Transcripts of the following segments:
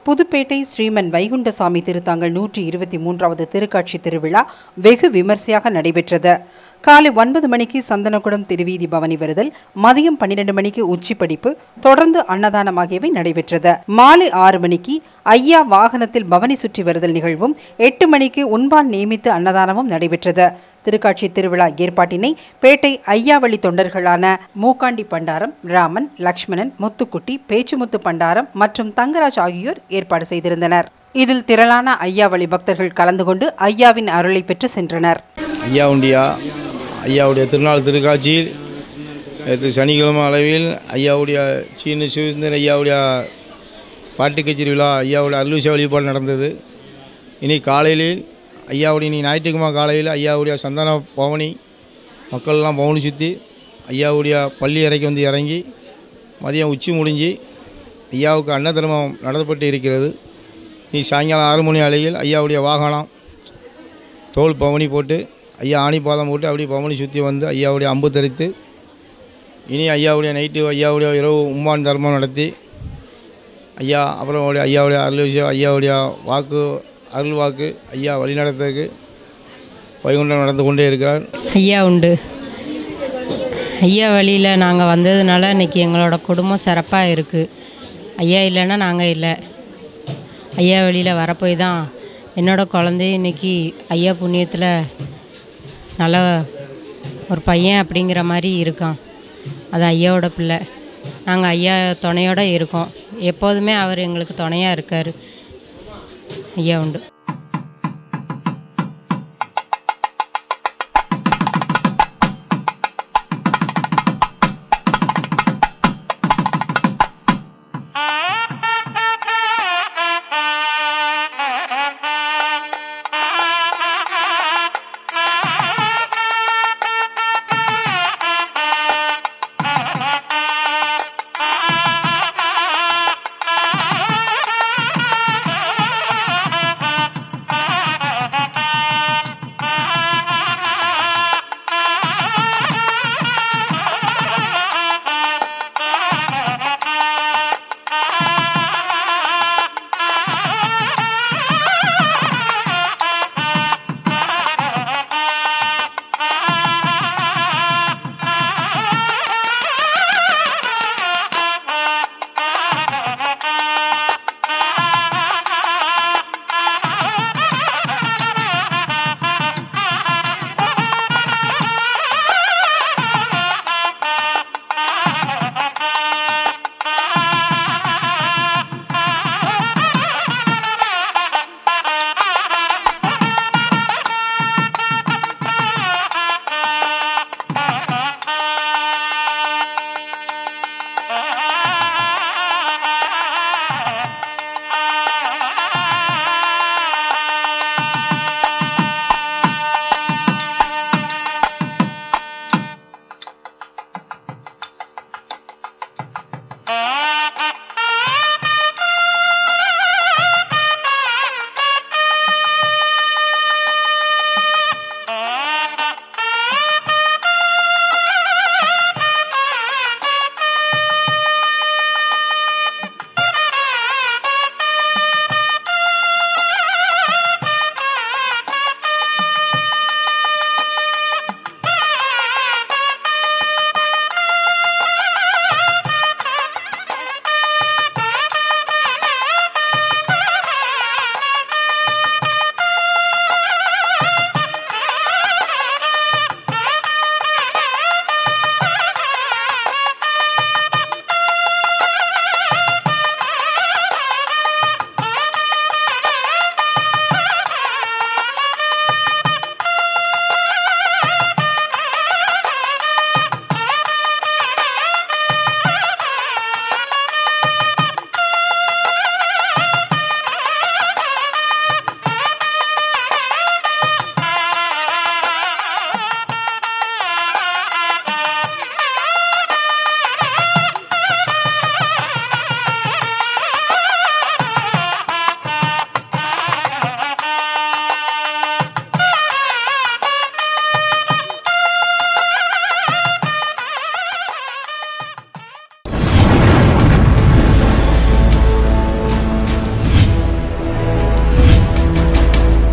புதுப்பேட்டை ஸ்ரீமன் வைகுண்டசாமி திருத்தாங்கல் நூற்றி இருபத்தி மூன்றாவது திருக்காட்சி திருவிழா வெகு விமர்சையாக நடைபெற்றது காலை ஒன்பது மணிக்கு சந்தனகுடம் திருவீதி பவனி வருதல் மதியம் பன்னிரண்டு மணிக்கு உச்சிப்படிப்பு தொடர்ந்து அன்னதானம் ஆகியவை நடைபெற்றது மாலை ஆறு மணிக்கு ஐயா வாகனத்தில் பவனி சுற்றி வருதல் நிகழ்வும் எட்டு மணிக்கு உண்பான் நியமித்து அன்னதானமும் நடைபெற்றது திருக்காட்சி திருவிழா ஏற்பாட்டினை பேட்டை ஐயாவளி தொண்டர்களான மூக்காண்டி பண்டாரம் ராமன் லக்ஷ்மணன் முத்துக்குட்டி பேச்சுமுத்து பண்டாரம் மற்றும் தங்கராஜ் ஆகியோர் ஏற்பாடு செய்திருந்தனர் இதில் திரளான ஐயாவளி பக்தர்கள் கலந்து கொண்டு ஐயாவின் அருளை பெற்று சென்றனர் ஐயா உண்டியா ஐயாவுடைய திருநாள் திருக்காட்சியில் நேற்று சனிக்கிழமை அளவில் ஐயாவுடைய சீன சிவந்தன் ஐயாவுடைய பாட்டு கச்சேரி விழா ஐயாவுடைய அருள்விச வழிபாடு நடந்தது இனி காலையில் ஐயாவுடைய இனி ஞாயிற்றுக்கிழமை காலையில் ஐயாவுடைய சந்தன பவனி மக்கள்லாம் பவனி சுற்றி ஐயாவுடைய பள்ளி அறைக்கு வந்து இறங்கி மதியம் உச்சி முடிஞ்சு ஐயாவுக்கு அன்னதர்மம் நடத்தப்பட்டு இருக்கிறது நீ சாயங்காலம் ஆறு மணி அலையில் ஐயாவுடைய வாகனம் தோல் பவனி போட்டு ஐயா ஆணி பாதம் போட்டு அப்படியே பவனி சுற்றி வந்து ஐயாவுடைய அம்பு தரித்து இனி ஐயாவுடைய நைட்டு ஐயாவுடைய இரவு உம்மான் தர்மம் நடத்தி ஐயா அப்புறம் அவருடைய ஐயாவுடைய அருள் விஷயம் ஐயாவுடைய வாக்கு அருள் வாக்கு ஐயா வழிநடத்துறதுக்கு வைகுண்டம் நடந்து கொண்டே இருக்கிறார் ஐயா உண்டு ஐயா வழியில் நாங்கள் வந்ததுனால இன்றைக்கி எங்களோட குடும்பம் சிறப்பாக இருக்குது ஐயா இல்லைன்னா நாங்கள் இல்லை ஐயா வழியில் வரப்போய் தான் என்னோட குழந்தை இன்னைக்கு ஐயா புண்ணியத்தில் நல்ல ஒரு பையன் அப்படிங்கிற மாதிரி இருக்கான் அது ஐயாவோட பிள்ளை நாங்கள் ஐயா துணையோடு இருக்கோம் எப்போதுமே அவர் எங்களுக்கு துணையாக இருக்கார் ஐயா உண்டு Ah!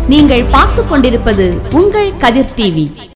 நீங்கள் பார்த்துக் கொண்டிருப்பது உங்கள் கதிர் டிவி